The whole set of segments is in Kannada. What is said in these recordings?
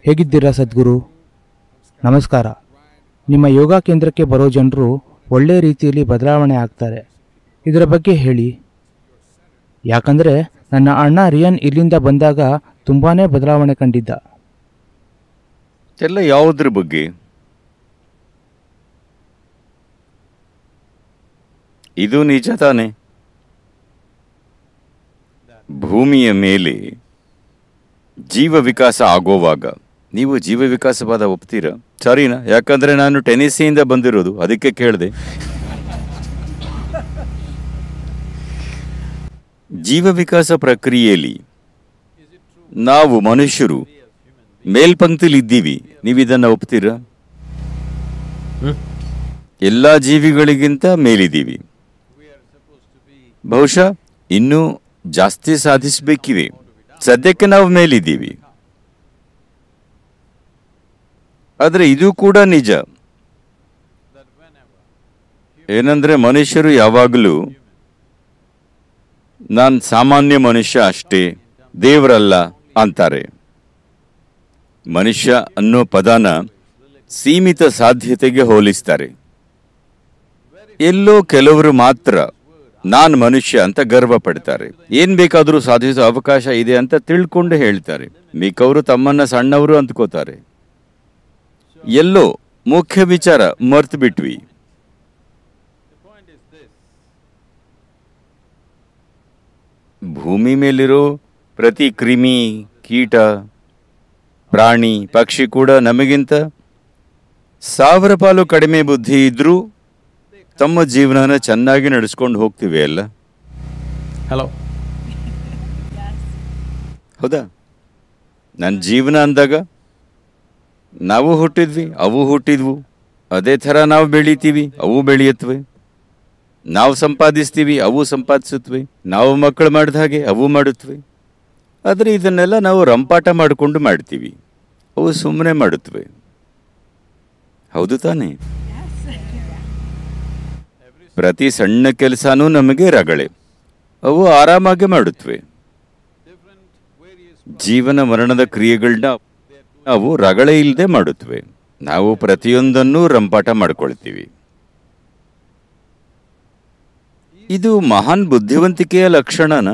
ಹೇಗಿದ್ದೀರಾ ಸದ್ಗುರು ನಮಸ್ಕಾರ ನಿಮ್ಮ ಯೋಗ ಕೇಂದ್ರಕ್ಕೆ ಬರೋ ಜನರು ಒಳ್ಳೆಯ ರೀತಿಯಲ್ಲಿ ಬದಲಾವಣೆ ಆಗ್ತಾರೆ ಇದರ ಬಗ್ಗೆ ಹೇಳಿ ಯಾಕಂದರೆ ನನ್ನ ಅಣ್ಣ ರಿಯನ್ ಇಲ್ಲಿಂದ ಬಂದಾಗ ತುಂಬಾ ಬದಲಾವಣೆ ಕಂಡಿದ್ದ ಎಲ್ಲ ಯಾವುದ್ರ ಬಗ್ಗೆ ಇದು ನಿಜ ತಾನೆ ಭೂಮಿಯ ಮೇಲೆ ಜೀವ ವಿಕಾಸ ಆಗೋವಾಗ ನೀವು ಜೀವ ವಿಕಾಸವಾದ ಒಪ್ತೀರಾ ಸರಿನಾ ಯಾಕಂದ್ರೆ ನಾನು ಟೆನಿಸಿಯಿಂದ ಬಂದಿರೋದು ಅದಕ್ಕೆ ಕೇಳಿದೆ ಜೀವ ವಿಕಾಸ ಪ್ರಕ್ರಿಯೆಯಲ್ಲಿ ನಾವು ಮನುಷ್ಯರು ಮೇಲ್ಪಂಕ್ತಿಲಿ ಇದ್ದೀವಿ ನೀವು ಇದನ್ನ ಒಪ್ತೀರಾ ಎಲ್ಲ ಜೀವಿಗಳಿಗಿಂತ ಮೇಲಿದ್ದೀವಿ ಬಹುಶಃ ಇನ್ನೂ ಜಾಸ್ತಿ ಸಾಧಿಸಬೇಕಿವೆ ಸದ್ಯಕ್ಕೆ ನಾವು ಮೇಲಿದ್ದೀವಿ ಆದರೆ ಇದು ಕೂಡ ನಿಜ ಏನಂದ್ರೆ ಮನುಷ್ಯರು ಯಾವಾಗಲೂ ನಾನು ಸಾಮಾನ್ಯ ಮನುಷ್ಯ ಅಷ್ಟೇ ದೇವರಲ್ಲ ಅಂತಾರೆ ಮನುಷ್ಯ ಅನ್ನೋ ಪದನ ಸೀಮಿತ ಸಾಧ್ಯತೆಗೆ ಹೋಲಿಸ್ತಾರೆ ಎಲ್ಲೋ ಕೆಲವರು ಮಾತ್ರ ನಾನ್ ಮನುಷ್ಯ ಅಂತ ಗರ್ವ ಪಡ್ತಾರೆ ಏನ್ ಬೇಕಾದರೂ ಸಾಧಿಸೋ ಅವಕಾಶ ಇದೆ ಅಂತ ತಿಳ್ಕೊಂಡು ಹೇಳ್ತಾರೆ ಮಿಕ್ಕವರು ತಮ್ಮನ್ನ ಸಣ್ಣವರು ಅಂದ್ಕೋತಾರೆ ಎಲ್ಲೋ ಮುಖ್ಯ ವಿಚಾರ ಮರ್ತು ಬಿಟ್ವಿ ಭೂಮಿ ಮೇಲಿರೋ ಪ್ರತಿ ಕ್ರಿಮಿ ಕೀಟ ಪ್ರಾಣಿ ಪಕ್ಷಿ ಕೂಡ ನಮಗಿಂತ ಸಾವಿರ ಪಾಲು ಕಡಿಮೆ ಬುದ್ಧಿ ಇದ್ರೂ ತಮ್ಮ ಜೀವನನ ಚೆನ್ನಾಗಿ ನಡೆಸ್ಕೊಂಡು ಹೋಗ್ತಿವೆ ಅಲ್ಲ Hello. ಹೌದಾ ನನ್ನ ಜೀವನ ಅಂದಾಗ ನಾವು ಹುಟ್ಟಿದ್ವಿ ಅವು ಹುಟ್ಟಿದ್ವು ಅದೇ ಥರ ನಾವು ಬೆಳಿತೀವಿ ಅವು ಬೆಳೆಯತ್ವೆ ನಾವು ಸಂಪಾದಿಸ್ತೀವಿ ಅವು ಸಂಪಾದಿಸುತ್ತವೆ ನಾವು ಮಕ್ಕಳು ಮಾಡಿದ ಹಾಗೆ ಅವು ಮಾಡುತ್ತವೆ ಆದರೆ ಇದನ್ನೆಲ್ಲ ನಾವು ರಂಪಾಟ ಮಾಡಿಕೊಂಡು ಮಾಡ್ತೀವಿ ಅವು ಸುಮ್ಮನೆ ಮಾಡುತ್ತವೆ ಹೌದು ತಾನೇ ಪ್ರತಿ ಸಣ್ಣ ಕೆಲಸನೂ ನಮಗೆ ರಗಳೆ ಅವು ಆರಾಮಾಗಿ ಮಾಡುತ್ತವೆ ಜೀವನ ಮರಣದ ಕ್ರಿಯೆಗಳನ್ನ ನಾವು ರಗಳೆ ಇಲ್ಲದೆ ಮಾಡುತ್ತವೆ ನಾವು ಪ್ರತಿಯೊಂದನ್ನೂ ರಂಪಾಟ ಮಾಡ್ಕೊಳ್ತೀವಿ ಇದು ಮಹಾನ್ ಬುದ್ಧಿವಂತಿಕೆಯ ಲಕ್ಷಣನ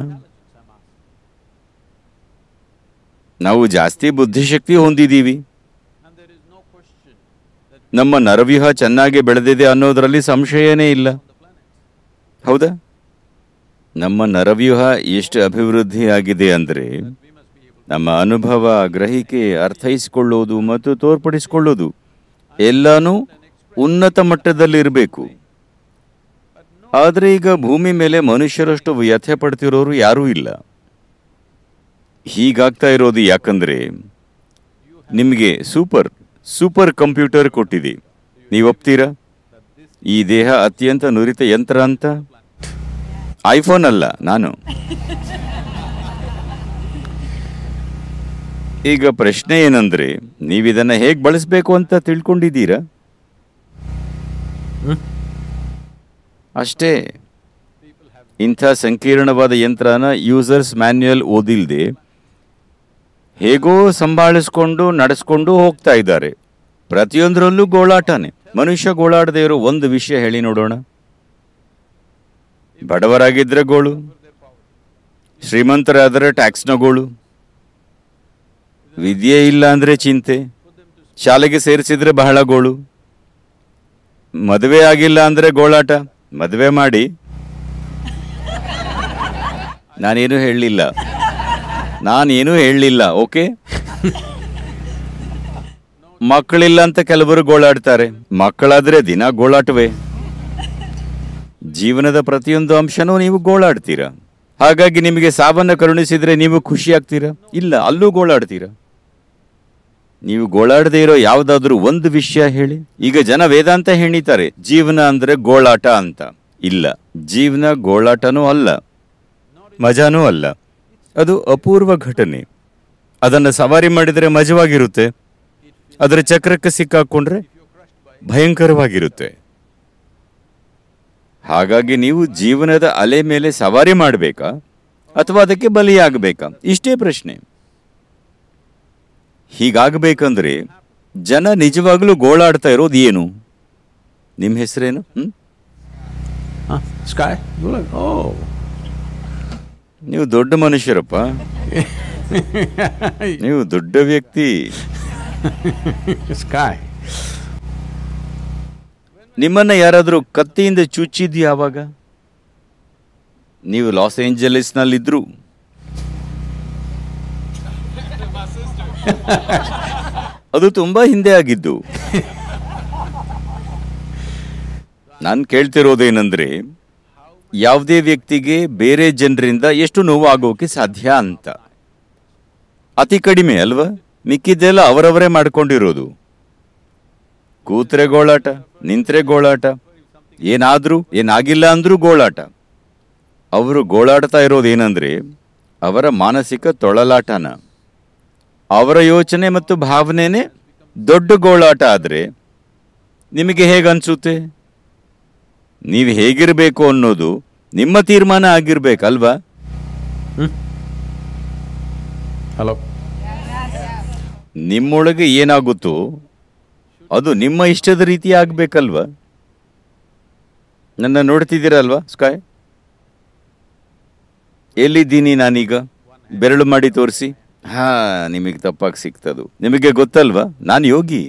ನಾವು ಜಾಸ್ತಿ ಬುದ್ಧಿಶಕ್ತಿ ಹೊಂದಿದ್ದೀವಿ ನಮ್ಮ ನರವ್ಯೂಹ ಚೆನ್ನಾಗಿ ಬೆಳೆದಿದೆ ಅನ್ನೋದರಲ್ಲಿ ಸಂಶಯನೇ ಇಲ್ಲ ಹೌದಾ ನಮ್ಮ ನರವ್ಯೂಹ ಎಷ್ಟು ಅಭಿವೃದ್ಧಿ ಆಗಿದೆ ಅಂದರೆ ನಮ್ಮ ಅನುಭವ ಗ್ರಹಿಕೆ ಅರ್ಥೈಸಿಕೊಳ್ಳೋದು ಮತ್ತು ತೋರ್ಪಡಿಸಿಕೊಳ್ಳೋದು ಎಲ್ಲಾನು ಉನ್ನತ ಮಟ್ಟದಲ್ಲಿರಬೇಕು ಆದರೆ ಈಗ ಭೂಮಿ ಮೇಲೆ ಮನುಷ್ಯರಷ್ಟು ವ್ಯಥೆ ಪಡ್ತಿರೋರು ಯಾರೂ ಇಲ್ಲ ಹೀಗಾಗ್ತಾ ಇರೋದು ಯಾಕಂದ್ರೆ ನಿಮಗೆ ಸೂಪರ್ ಸೂಪರ್ ಕಂಪ್ಯೂಟರ್ ಕೊಟ್ಟಿದೆ ನೀವು ಒಪ್ತೀರಾ ಈ ದೇಹ ಅತ್ಯಂತ ನುರಿತ ಯಂತ್ರ ಅಂತ ಐಫೋನ್ ಅಲ್ಲ ನಾನು ಈಗ ಪ್ರಶ್ನೆ ಏನಂದ್ರೆ ನೀವಿದನ್ನ ಹೇಗೆ ಬಳಸಬೇಕು ಅಂತ ತಿಳ್ಕೊಂಡಿದ್ದೀರಾ ಅಷ್ಟೇ ಇಂಥ ಸಂಕೀರ್ಣವಾದ ಯಂತ್ರನ ಯೂಸರ್ಸ್ ಮ್ಯಾನ್ಯುಯಲ್ ಓದಿಲ್ದೆ ಹೇಗೋ ಸಂಭಾಳಿಸ್ಕೊಂಡು ನಡೆಸ್ಕೊಂಡು ಹೋಗ್ತಾ ಇದ್ದಾರೆ ಪ್ರತಿಯೊಂದರಲ್ಲೂ ಗೋಳಾಟನೇ ಮನುಷ್ಯ ಗೋಳಾಡದೇ ಇರೋ ಒಂದು ವಿಷಯ ಹೇಳಿ ನೋಡೋಣ ಬಡವರಾಗಿದ್ರೆ ಗೋಳು ಶ್ರೀಮಂತರಾದರೆ ಟ್ಯಾಕ್ಸ್ನ ಗೋಳು ವಿದ್ಯೆ ಇಲ್ಲ ಅಂದ್ರೆ ಚಿಂತೆ ಶಾಲೆಗೆ ಸೇರಿಸಿದ್ರೆ ಬಹಳ ಗೋಳು ಮದುವೆ ಆಗಿಲ್ಲ ಅಂದ್ರೆ ಗೋಳಾಟ ಮದುವೆ ಮಾಡಿ ನಾನೇನು ಹೇಳಲಿಲ್ಲ ನಾನೇನು ಹೇಳಲಿಲ್ಲ ಓಕೆ ಮಕ್ಕಳಿಲ್ಲ ಅಂತ ಕೆಲವರು ಗೋಳಾಡ್ತಾರೆ ಮಕ್ಕಳಾದ್ರೆ ದಿನ ಗೋಳಾಟವೇ ಜೀವನದ ಪ್ರತಿಯೊಂದು ಅಂಶನೂ ನೀವು ಗೋಳಾಡ್ತೀರಾ ಹಾಗಾಗಿ ನಿಮಗೆ ಸಾವನ್ನ ಕರುಣಿಸಿದ್ರೆ ನೀವು ಖುಷಿ ಆಗ್ತೀರಾ ಇಲ್ಲ ಅಲ್ಲೂ ಗೋಳಾಡ್ತೀರಾ ನೀವು ಗೋಳಾಡದೇ ಇರೋ ಯಾವ್ದಾದ್ರೂ ಒಂದು ವಿಷಯ ಹೇಳಿ ಈಗ ಜನ ವೇದಾಂತ ಹೇಳಿತಾರೆ ಜೀವನ ಅಂದ್ರೆ ಗೋಳಾಟ ಅಂತ ಇಲ್ಲ ಜೀವನ ಗೋಳಾಟನೂ ಅಲ್ಲ ಮಜಾನೂ ಅಲ್ಲ ಅದು ಅಪೂರ್ವ ಘಟನೆ ಅದನ್ನು ಸವಾರಿ ಮಾಡಿದರೆ ಮಜವಾಗಿರುತ್ತೆ ಅದರ ಚಕ್ರಕ್ಕೆ ಸಿಕ್ಕಾಕೊಂಡ್ರೆ ಭಯಂಕರವಾಗಿರುತ್ತೆ ಹಾಗಾಗಿ ನೀವು ಜೀವನದ ಅಲೆ ಮೇಲೆ ಸವಾರಿ ಮಾಡಬೇಕಾ ಅಥವಾ ಅದಕ್ಕೆ ಬಲಿಯಾಗಬೇಕಾ ಇಷ್ಟೇ ಪ್ರಶ್ನೆ ಹೀಗಾಗಬೇಕಂದ್ರೆ ಜನ ನಿಜವಾಗ್ಲೂ ಗೋಳಾಡ್ತಾ ಇರೋದು ಏನು ನಿಮ್ಮ ಹೆಸರೇನು ಹ್ಮ್? Huh? Sky? You're like, oh. ನೀವು ದೊಡ್ಡ ಮನುಷ್ಯರಪ್ಪ ನೀವು ದೊಡ್ಡ ವ್ಯಕ್ತಿ Sky. ನಿಮ್ಮನ್ನ ಯಾರಾದರೂ ಕತ್ತಿಯಿಂದ ಚುಚ್ಚಿದ್ದು ಯಾವಾಗ ನೀವು ಲಾಸ್ ಏಂಜಲೀಸ್ನಲ್ಲಿದ್ರು ಅದು ತುಂಬಾ ಹಿಂದೆ ಆಗಿದ್ದು ನಾನು ಕೇಳ್ತಿರೋದೇನೆಂದ್ರೆ ಯಾವುದೇ ವ್ಯಕ್ತಿಗೆ ಬೇರೆ ಜನರಿಂದ ಎಷ್ಟು ನೋವು ಆಗೋಕೆ ಸಾಧ್ಯ ಅಂತ ಅತಿ ಕಡಿಮೆ ಅಲ್ವಾ ಮಿಕ್ಕಿದ್ದೆಲ್ಲ ಅವರವರೇ ಮಾಡ್ಕೊಂಡಿರೋದು ಕೂತ್ರೆ ಗೋಳಾಟ ನಿಂತ್ರೆ ಗೋಳಾಟ ಏನಾದ್ರೂ ಏನಾಗಿಲ್ಲ ಅಂದ್ರೂ ಗೋಳಾಟ ಅವರು ಗೋಳಾಡ್ತಾ ಇರೋದೇನಂದ್ರೆ ಅವರ ಮಾನಸಿಕ ತೊಳಲಾಟನ ಅವರ ಯೋಚನೆ ಮತ್ತು ಭಾವನೆನೇ ದೊಡ್ಡ ಗೋಳಾಟ ಆದರೆ ನಿಮಗೆ ಹೇಗನ್ಸುತ್ತೆ ನೀವು ಹೇಗಿರಬೇಕು ಅನ್ನೋದು ನಿಮ್ಮ ತೀರ್ಮಾನ ಆಗಿರ್ಬೇಕಲ್ವಾ Hello? ನಿಮ್ಮೊಳಗೆ ಏನಾಗುತ್ತೋ ಅದು ನಿಮ್ಮ ಇಷ್ಟದ ರೀತಿ ಆಗ್ಬೇಕಲ್ವಾ ನನ್ನ ನೋಡ್ತಿದ್ದೀರಲ್ವಾ ಸ್ಕಾಯ್ ಎಲ್ಲಿದ್ದೀನಿ ನಾನೀಗ ಬೆರಳು ಮಾಡಿ ತೋರಿಸಿ ಹಾ ನಿಮಗೆ ತಪ್ಪಾಗಿ ಸಿಗ್ತದು ನಿಮಗೆ ಗೊತ್ತಲ್ವಾ ನಾನು ಯೋಗಿ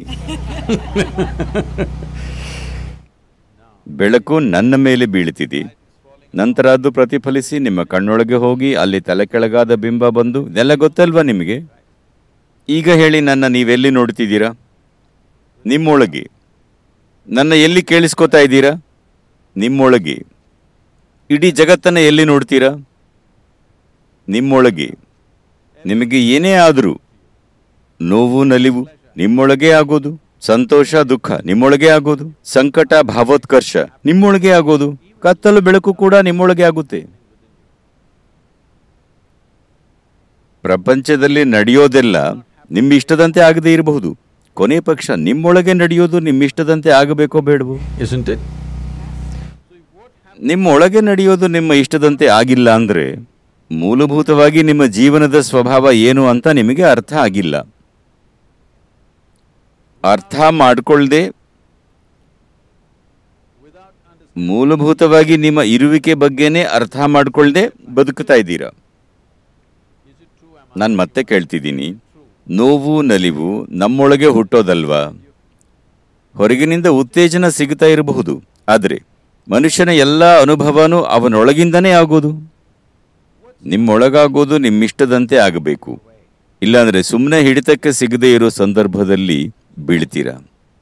ಬೆಳಕು ನನ್ನ ಮೇಲೆ ಬೀಳ್ತಿದೆ ನಂತರ ಅದು ಪ್ರತಿಫಲಿಸಿ ನಿಮ್ಮ ಕಣ್ಣೊಳಗೆ ಹೋಗಿ ಅಲ್ಲಿ ತಲೆ ಕೆಳಗಾದ ಬಿಂಬ ಬಂದು ಇದೆಲ್ಲ ಗೊತ್ತಲ್ವಾ ನಿಮಗೆ ಈಗ ಹೇಳಿ ನನ್ನ ನೀವೆಲ್ಲಿ ನೋಡ್ತಿದ್ದೀರಾ ನಿಮ್ಮೊಳಗೆ ನನ್ನ ಎಲ್ಲಿ ಕೇಳಿಸ್ಕೊತಾ ಇದ್ದೀರಾ ನಿಮ್ಮೊಳಗೆ ಇಡೀ ಜಗತ್ತನ್ನ ಎಲ್ಲಿ ನೋಡ್ತೀರಾ ನಿಮ್ಮೊಳಗೆ ನಿಮಗೆ ಏನೇ ಆದರೂ ನೋವು ನಲಿವು ನಿಮ್ಮೊಳಗೆ ಆಗೋದು ಸಂತೋಷ ದುಃಖ ನಿಮ್ಮೊಳಗೆ ಆಗೋದು ಸಂಕಟ ಭಾವೋತ್ಕರ್ಷ ನಿಮ್ಮೊಳಗೆ ಆಗೋದು ಕತ್ತಲು ಬೆಳಕು ಕೂಡ ನಿಮ್ಮೊಳಗೆ ಆಗುತ್ತೆ ಪ್ರಪಂಚದಲ್ಲಿ ನಡೆಯೋದೆಲ್ಲ ನಿಮ್ಮ ಇಷ್ಟದಂತೆ ಆಗದೇ ಇರಬಹುದು ಕೊನೆ ಪಕ್ಷ ನಿಮ್ಮೊಳಗೆ ನಡೆಯೋದು ನಿಮ್ಮ ಇಷ್ಟದಂತೆ ಆಗಬೇಕೋ ಬೇಡವೋ Isn't it? ನಿಮ್ಮ ಒಳಗೆ ನಡೆಯೋದು ನಿಮ್ಮ ಇಷ್ಟದಂತೆ ಆಗಿಲ್ಲ ಅಂದ್ರೆ ಮೂಲಭೂತವಾಗಿ ನಿಮ್ಮ ಜೀವನದ ಸ್ವಭಾವ ಏನು ಅಂತ ನಿಮಗೆ ಅರ್ಥ ಆಗಿಲ್ಲ ಅರ್ಥ ಮಾಡ್ಕೊಳ್ದೆ ಮೂಲಭೂತವಾಗಿ ನಿಮ್ಮ ಇರುವಿಕೆ ಬಗ್ಗೆನೇ ಅರ್ಥ ಮಾಡ್ಕೊಳ್ದೆ ಬದುಕ್ತಾ ಇದ್ದೀರಾ ನಾನು ಮತ್ತೆ ಕೇಳ್ತಿದ್ದೀನಿ ನೋವು ನಲಿವು ನಮ್ಮೊಳಗೆ ಹುಟ್ಟೋದಲ್ವಾ ಹೊರಗಿನಿಂದ ಉತ್ತೇಜನ ಸಿಗ್ತಾ ಇರಬಹುದು ಆದರೆ ಮನುಷ್ಯನ ಎಲ್ಲ ಅನುಭವನೂ ಅವನೊಳಗಿಂದನೇ ಆಗೋದು ನಿಮ್ಮೊಳಗಾಗೋದು ನಿಮ್ಮಿಷ್ಟದಂತೆ ಆಗಬೇಕು ಇಲ್ಲಾಂದ್ರೆ ಸುಮ್ಮನೆ ಹಿಡಿತಕ್ಕೆ ಸಿಗದೇ ಇರೋ ಸಂದರ್ಭದಲ್ಲಿ ಬೀಳ್ತೀರಾ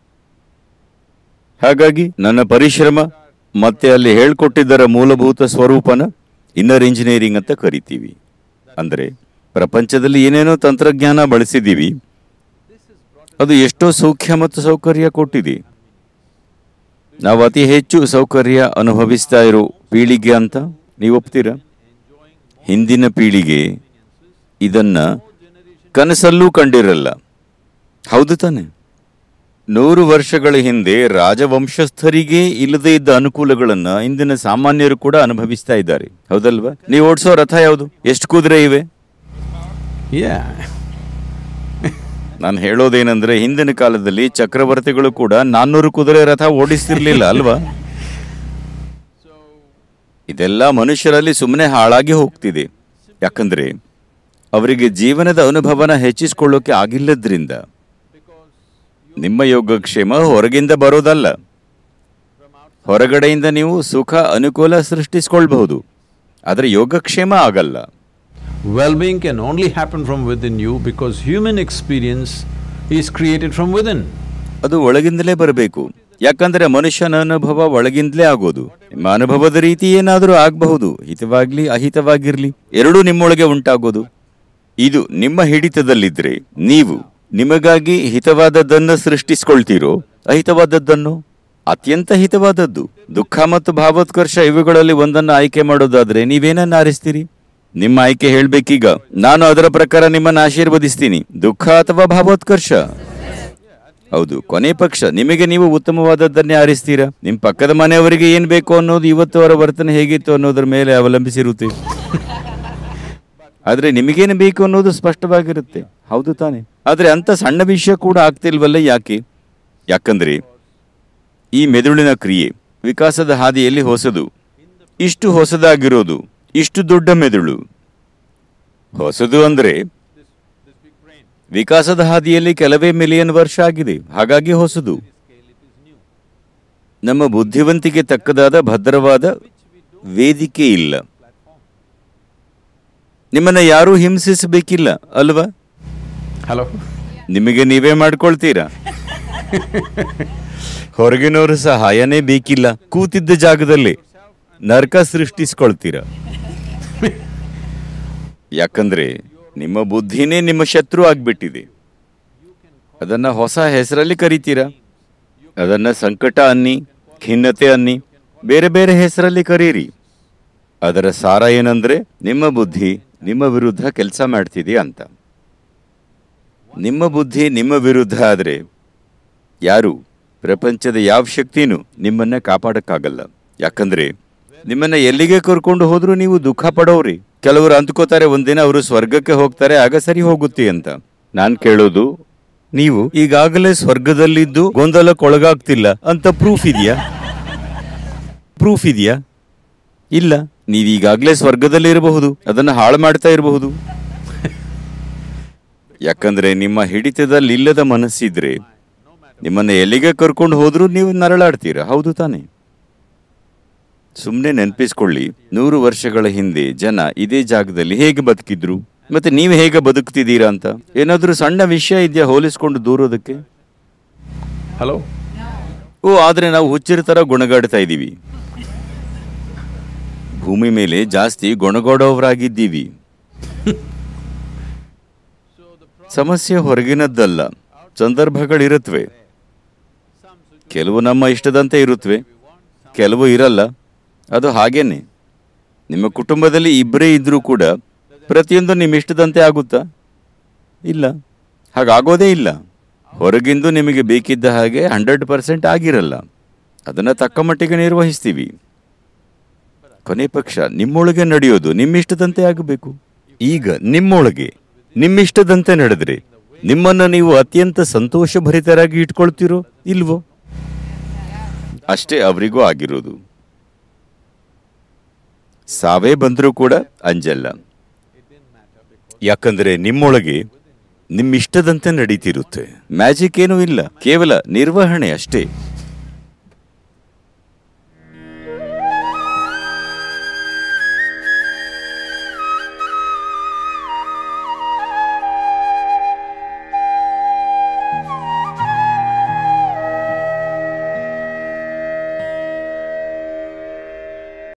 ಹಾಗಾಗಿ ನನ್ನ ಪರಿಶ್ರಮ ಮತ್ತೆ ಅಲ್ಲಿ ಹೇಳ್ಕೊಟ್ಟಿದ್ದರ ಮೂಲಭೂತ ಸ್ವರೂಪನ ಇನ್ನರ್ ಇಂಜಿನಿಯರಿಂಗ್ ಅಂತ ಕರಿತೀವಿ ಅಂದರೆ ಪ್ರಪಂಚದಲ್ಲಿ ಏನೇನೋ ತಂತ್ರಜ್ಞಾನ ಬಳಸಿದ್ದೀವಿ ಅದು ಎಷ್ಟೋ ಸೌಖ್ಯ ಮತ್ತು ಸೌಕರ್ಯ ಕೊಟ್ಟಿದೆ ನಾವು ಅತಿ ಹೆಚ್ಚು ಸೌಕರ್ಯ ಅನುಭವಿಸ್ತಾ ಇರೋ ಪೀಳಿಗೆ ಅಂತ ನೀವು ಒಪ್ತೀರಾ ಹಿಂದಿನ ಪೀಳಿಗೆ ಇದನ್ನ ಕನಸಲ್ಲೂ ಕಂಡಿರಲ್ಲ ಹೌದು ತಾನೆ ನೂರು ವರ್ಷಗಳ ಹಿಂದೆ ರಾಜವಂಶಸ್ಥರಿಗೆ ಇಲ್ಲದೇ ಇದ್ದ ಅನುಕೂಲಗಳನ್ನ ಇಂದಿನ ಸಾಮಾನ್ಯರು ಕೂಡ ಅನುಭವಿಸ್ತಾ ಇದ್ದಾರೆ ಹೌದಲ್ವಾ ನೀವು ಓಡಿಸೋ ರಥ ಯಾವುದು ಎಷ್ಟು ಕುದುರೆ ಇವೆ Yeah. ನಾನು ಹೇಳೋದೇನೆಂದ್ರೆ ಹಿಂದಿನ ಕಾಲದಲ್ಲಿ ಚಕ್ರವರ್ತಿಗಳು ಕೂಡ ನಾನ್ನೂರು ಕುದುರೆ ರಥ ಓಡಿಸ್ತಿರ್ಲಿಲ್ಲ ಅಲ್ವಾ ಇದೆಲ್ಲ ಮನುಷ್ಯರಲ್ಲಿ ಸುಮ್ಮನೆ ಹಾಳಾಗಿ ಹೋಗ್ತಿದೆ ಯಾಕಂದ್ರೆ ಅವರಿಗೆ ಜೀವನದ ಅನುಭವನ ಹೆಚ್ಚಿಸಿಕೊಳ್ಳೋಕೆ ಆಗಿಲ್ಲದ್ರಿಂದ ನಿಮ್ಮ ಯೋಗಕ್ಷೇಮ ಹೊರಗಿಂದ ಬರೋದಲ್ಲ ಹೊರಗಡೆಯಿಂದ ನೀವು ಸುಖ ಅನುಕೂಲ ಸೃಷ್ಟಿಸ್ಕೊಳ್ಬಹುದು ಆದರೆ ಯೋಗಕ್ಷೇಮ ಆಗಲ್ಲ Well being can only happen from within you because human experience is created from within. ಅದು ಒಳಗಿಂದಲೇ ಬರಬೇಕು ಯಾಕಂದ್ರೆ ಮನುಷ್ಯನ ಅನುಭವ ಒಳಗಿಂದಲೇ ಆಗೋದು ನಿಮ್ಮ ಅನುಭವದ ರೀತಿ ಏನಾದರೂ ಆಗಬಹುದು ಹಿತವಾಗ್ಲಿ ಅಹಿತವಾಗಿರ್ಲಿ ಎರಡೂ ನಿಮ್ಮೊಳಗೆ ಉಂಟಾಗೋದು ಇದು ನಿಮ್ಮ ಹಿಡಿತದಲ್ಲಿದ್ರೆ ನೀವು ನಿಮಗಾಗಿ ಹಿತವಾದದ್ದನ್ನು ಸೃಷ್ಟಿಸ್ಕೊಳ್ತೀರೋ ಅಹಿತವಾದದ್ದನ್ನು ಅತ್ಯಂತ ಹಿತವಾದದ್ದು ದುಃಖ ಮತ್ತು ಭಾವೋತ್ಕರ್ಷ ಇವುಗಳಲ್ಲಿ ಒಂದನ್ನು ಆಯ್ಕೆ ಮಾಡೋದಾದ್ರೆ ನೀವೇನನ್ನ ಆರಿಸ್ತೀರಿ ನಿಮ್ಮ ಆಯ್ಕೆ ಹೇಳ್ಬೇಕೀಗ ನಾನು ಅದರ ಪ್ರಕಾರ ನಿಮ್ಮನ್ನು ಆಶೀರ್ವದಿಸ್ತೀನಿ ದುಃಖ ಅಥವಾ ಭಾವೋತ್ಕರ್ಷ ಹೌದು ಕೊನೆ ಪಕ್ಷ ನಿಮಗೆ ನೀವು ಉತ್ತಮವಾದದ್ದನ್ನೇ ಆರಿಸ್ತೀರಾ ನಿಮ್ಮ ಪಕ್ಕದ ಮನೆಯವರಿಗೆ ಏನ್ ಬೇಕು ಅನ್ನೋದು ಇವತ್ತು ಅವರ ವರ್ತನೆ ಹೇಗಿತ್ತು ಅನ್ನೋದ್ರ ಮೇಲೆ ಅವಲಂಬಿಸಿರುತ್ತೆ ಆದ್ರೆ ನಿಮಗೇನು ಬೇಕು ಅನ್ನೋದು ಸ್ಪಷ್ಟವಾಗಿರುತ್ತೆ ಹೌದು ತಾನೆ ಆದ್ರೆ ಅಂತ ಸಣ್ಣ ವಿಷಯ ಕೂಡ ಆಗ್ತಿಲ್ವಲ್ಲ ಯಾಕೆ ಯಾಕಂದ್ರೆ ಈ ಮೆದುಳಿನ ಕ್ರಿಯೆ ವಿಕಾಸದ ಹಾದಿಯಲ್ಲಿ ಹೊಸದು ಇಷ್ಟು ಹೊಸದಾಗಿರೋದು ಇಷ್ಟು ದೊಡ್ಡ ಮೆದುಳು ಹೊಸದು ಅಂದ್ರೆ ವಿಕಾಸದ ಹಾದಿಯಲ್ಲಿ ಕೆಲವೇ ಮಿಲಿಯನ್ ವರ್ಷ ಆಗಿದೆ ಹಾಗಾಗಿ ಹೊಸದು ನಮ್ಮ ಬುದ್ಧಿವಂತಿಕೆ ತಕ್ಕದಾದ ಭದ್ರವಾದ ವೇದಿಕೆ ಇಲ್ಲ ನಿಮ್ಮನ್ನ ಯಾರೂ ಹಿಂಸಿಸಬೇಕಿಲ್ಲ ಅಲ್ವಾ Hello? ನಿಮಗೆ ನೀವೇ ಮಾಡ್ಕೊಳ್ತೀರಾ ಹೊರಗಿನವರ ಸಹಾಯನೇ ಬೇಕಿಲ್ಲ ಕೂತಿದ್ದ ಜಾಗದಲ್ಲಿ ನರಕ ಸೃಷ್ಟಿಸ್ಕೊಳ್ತೀರಾ ಯಾಕಂದ್ರೆ ನಿಮ್ಮ ಬುದ್ಧಿನೇ ನಿಮ್ಮ ಶತ್ರು ಆಗ್ಬಿಟ್ಟಿದೆ ಅದನ್ನ ಹೊಸ ಹೆಸರಲ್ಲಿ ಕರಿತೀರಾ ಅದನ್ನ ಸಂಕಟ ಅನ್ನಿ ಖಿನ್ನತೆ ಅನ್ನಿ ಬೇರೆ ಬೇರೆ ಹೆಸರಲ್ಲಿ ಕರೀರಿ ಅದರ ಸಾರ ಏನಂದ್ರೆ ನಿಮ್ಮ ಬುದ್ಧಿ ನಿಮ್ಮ ವಿರುದ್ಧ ಕೆಲಸ ಮಾಡ್ತಿದೆ ಅಂತ ನಿಮ್ಮ ಬುದ್ಧಿ ನಿಮ್ಮ ವಿರುದ್ಧ ಆದರೆ ಯಾರು ಪ್ರಪಂಚದ ಯಾವ ಶಕ್ತಿನೂ ನಿಮ್ಮನ್ನ ಕಾಪಾಡಕ್ಕಾಗಲ್ಲ ಯಾಕಂದ್ರೆ ನಿಮ್ಮನ್ನ ಎಲ್ಲಿಗೆ ಕರ್ಕೊಂಡು ಹೋದ್ರೂ ನೀವು ದುಃಖ ಪಡೋರಿ ಕೆಲವರು ಅಂದ್ಕೋತಾರೆ ಒಂದಿನ ಅವರು ಸ್ವರ್ಗಕ್ಕೆ ಹೋಗ್ತಾರೆ ಆಗ ಸರಿ ಹೋಗುತ್ತೆ ಅಂತ ನಾನ್ ಕೇಳೋದು ನೀವು ಈಗಾಗಲೇ ಸ್ವರ್ಗದಲ್ಲಿದ್ದು ಗೊಂದಲಕ್ಕೊಳಗಾಗ್ತಿಲ್ಲ ಅಂತ ಪ್ರೂಫ್ ಇದೆಯಾ ಪ್ರೂಫ್ ಇದೆಯಾ ಇಲ್ಲ ನೀವು ಈಗಾಗಲೇ ಸ್ವರ್ಗದಲ್ಲಿ ಇರಬಹುದು ಅದನ್ನ ಹಾಳು ಮಾಡ್ತಾ ಇರಬಹುದು ಯಾಕಂದ್ರೆ ನಿಮ್ಮ ಹಿಡಿತದಲ್ಲಿ ಇಲ್ಲದ ಮನಸ್ಸಿದ್ರೆ ನಿಮ್ಮನ್ನ ಎಲ್ಲಿಗೆ ಕರ್ಕೊಂಡು ಹೋದ್ರೂ ನೀವು ನರಳಾಡ್ತೀರಾ ಹೌದು ತಾನೆ ಸುಮ್ಮನೆ ನೆನಪಿಸ್ಕೊಳ್ಳಿ ನೂರು ವರ್ಷಗಳ ಹಿಂದೆ ಜನ ಇದೇ ಜಾಗದಲ್ಲಿ ಹೇಗೆ ಬದುಕಿದ್ರು ಮತ್ತೆ ನೀವು ಹೇಗೆ ಬದುಕ್ತಿದ್ದೀರಾ ಅಂತ ಏನಾದ್ರೂ ಸಣ್ಣ ವಿಷಯ ಇದೆಯಾ ಹೋಲಿಸ್ಕೊಂಡು ದೂರೋದಕ್ಕೆ Hello? ಓ ಆದ್ರೆ ನಾವು ಹುಚ್ಚಿರ ತರ ಗುಣಗಾಡ್ತಾ ಇದ್ದೀವಿ ಭೂಮಿ ಮೇಲೆ ಜಾಸ್ತಿ ಗೊಣಗೋಡೋವರಾಗಿದ್ದೀವಿ ಸಮಸ್ಯೆ ಹೊರಗಿನದ್ದಲ್ಲ ಸಂದರ್ಭಗಳಿರುತ್ತವೆ ಕೆಲವು ನಮ್ಮ ಇಷ್ಟದಂತೆ ಇರುತ್ತವೆ ಕೆಲವು ಇರಲ್ಲ ಅದು ಹಾಗೇನೆ ನಿಮ್ಮ ಕುಟುಂಬದಲ್ಲಿ ಇಬ್ಬರೇ ಇದ್ರೂ ಕೂಡ ಪ್ರತಿಯೊಂದು ನಿಮ್ಮ ಇಷ್ಟದಂತೆ ಆಗುತ್ತಾ ಇಲ್ಲ ಹಾಗಾಗೋದೇ ಇಲ್ಲ ಹೊರಗಿಂದು ನಿಮಗೆ ಬೇಕಿದ್ದ ಹಾಗೆ ಹಂಡ್ರೆಡ್ ಪರ್ಸೆಂಟ್ ಆಗಿರಲ್ಲ ಅದನ್ನು ತಕ್ಕ ಮಟ್ಟಿಗೆ ನಿರ್ವಹಿಸ್ತೀವಿ ಕೊನೆ ಪಕ್ಷ ನಿಮ್ಮೊಳಗೆ ನಡೆಯೋದು ನಿಮ್ಮಿಷ್ಟದಂತೆ ಆಗಬೇಕು ಈಗ ನಿಮ್ಮೊಳಗೆ ನಿಮ್ಮಿಷ್ಟದಂತೆ ನಡೆದ್ರೆ ನಿಮ್ಮನ್ನ ನೀವು ಅತ್ಯಂತ ಸಂತೋಷಭರಿತರಾಗಿ ಇಟ್ಕೊಳ್ತೀರೋ ಇಲ್ವೋ ಅಷ್ಟೇ ಅವರಿಗೂ ಆಗಿರೋದು ಸಾವೇ ಬಂದರೂ ಕೂಡ ಅಂಜಲ್ಲ ಯಾಕಂದ್ರೆ ನಿಮ್ಮೊಳಗೆ ನಿಮ್ಮಿಷ್ಟದಂತೆ ನಡೀತಿರುತ್ತೆ ಮ್ಯಾಜಿಕ್ ಏನೂ ಇಲ್ಲ ಕೇವಲ ನಿರ್ವಹಣೆ ಅಷ್ಟೇ